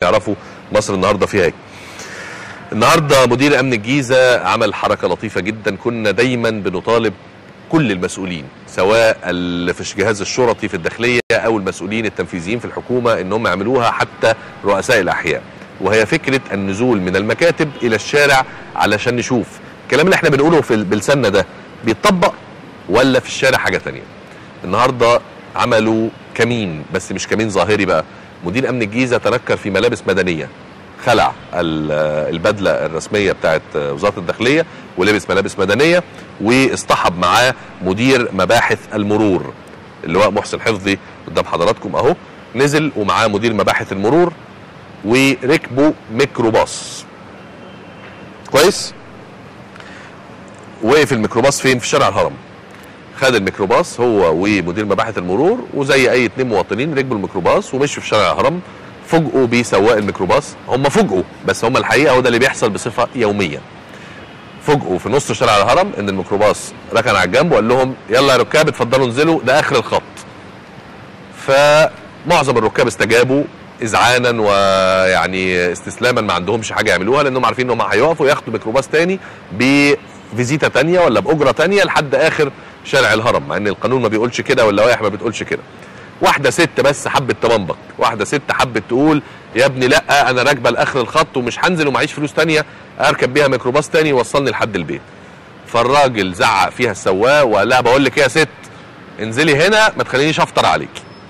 يعرفوا مصر النهارده فيها ايه النهارده مدير امن الجيزه عمل حركه لطيفه جدا كنا دايما بنطالب كل المسؤولين سواء اللي في الجهاز الشرطي في الداخليه او المسؤولين التنفيذيين في الحكومه انهم يعملوها حتى رؤساء الاحياء وهي فكره النزول من المكاتب الى الشارع علشان نشوف الكلام اللي احنا بنقوله في بلساننا ده بيتطبق ولا في الشارع حاجه تانية النهارده عملوا كمين بس مش كمين ظاهري بقى مدير امن الجيزه تنكر في ملابس مدنيه خلع ال- البدله الرسميه بتاعت وزاره الداخليه ولبس ملابس مدنيه واصطحب معاه مدير مباحث المرور اللواء محسن حفظي قدام حضراتكم اهو نزل ومعاه مدير مباحث المرور وركبوا ميكروباص كويس وقف الميكروباص فين في شارع الهرم خد الميكروباص هو ومدير مباحث المرور وزي اي اتنين مواطنين ركبوا الميكروباص ومشوا في شارع الهرم فوجئوا بسواق الميكروباص هم فوجئوا بس هم الحقيقه هو ده اللي بيحصل بصفه يوميه فوجئوا في نص شارع الهرم ان الميكروباص ركن على الجنب وقال لهم يلا يا ركاب اتفضلوا انزلوا ده اخر الخط فمعظم الركاب استجابوا اذعانا ويعني استسلاما ما عندهمش حاجه يعملوها لانهم عارفين ان هم هيقفوا ياخدوا ميكروباص تاني بفيزيتا تانية ولا باجره تانية لحد اخر شارع الهرم مع ان القانون ما بيقولش كده واللوائح ما بتقولش كده واحده ست بس حبت تبنبك واحده ست حبت تقول يا ابني لا انا راكبه لاخر الخط ومش هنزل ومعيش فلوس تانية اركب بيها ميكروباص تاني يوصلني لحد البيت فالراجل زعق فيها السواق وقال لها بقول لك إيه يا ست انزلي هنا ما تخلينيش افطر عليك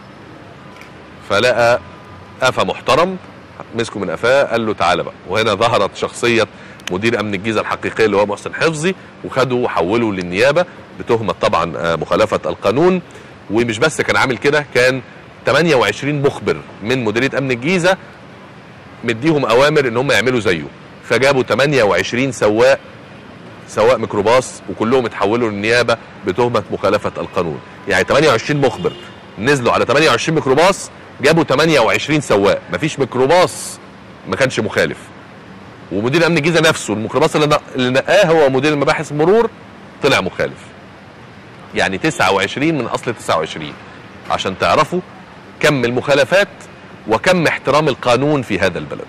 فلقى قفا محترم مسكه من قفاه قال له تعالى بقى وهنا ظهرت شخصيه مدير امن الجيزه الحقيقيه اللي هو محسن حفظي وخده وحوله للنيابه بتهمه طبعا آه، مخالفه القانون ومش بس كان عامل كده كان 28 مخبر من مديريه امن الجيزه مديهم اوامر ان هم يعملوا زيه فجابوا 28 سواق سواق ميكروباص وكلهم اتحولوا للنيابه بتهمه مخالفه القانون يعني 28 مخبر نزلوا على 28 ميكروباص جابوا 28 سواق مفيش ميكروباص ما كانش مخالف ومدير امن الجيزه نفسه الميكروباص اللي نق- اللي نقاه هو مدير مباحث المرور طلع مخالف يعني 29 من اصل 29 عشان تعرفوا كم المخالفات وكم احترام القانون في هذا البلد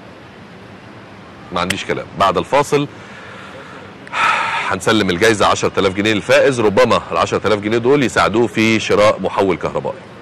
ما عنديش كلام بعد الفاصل هنسلم الجائزة 10000 جنيه للفائز ربما ال 10000 جنيه دول يساعدوه في شراء محول كهربائي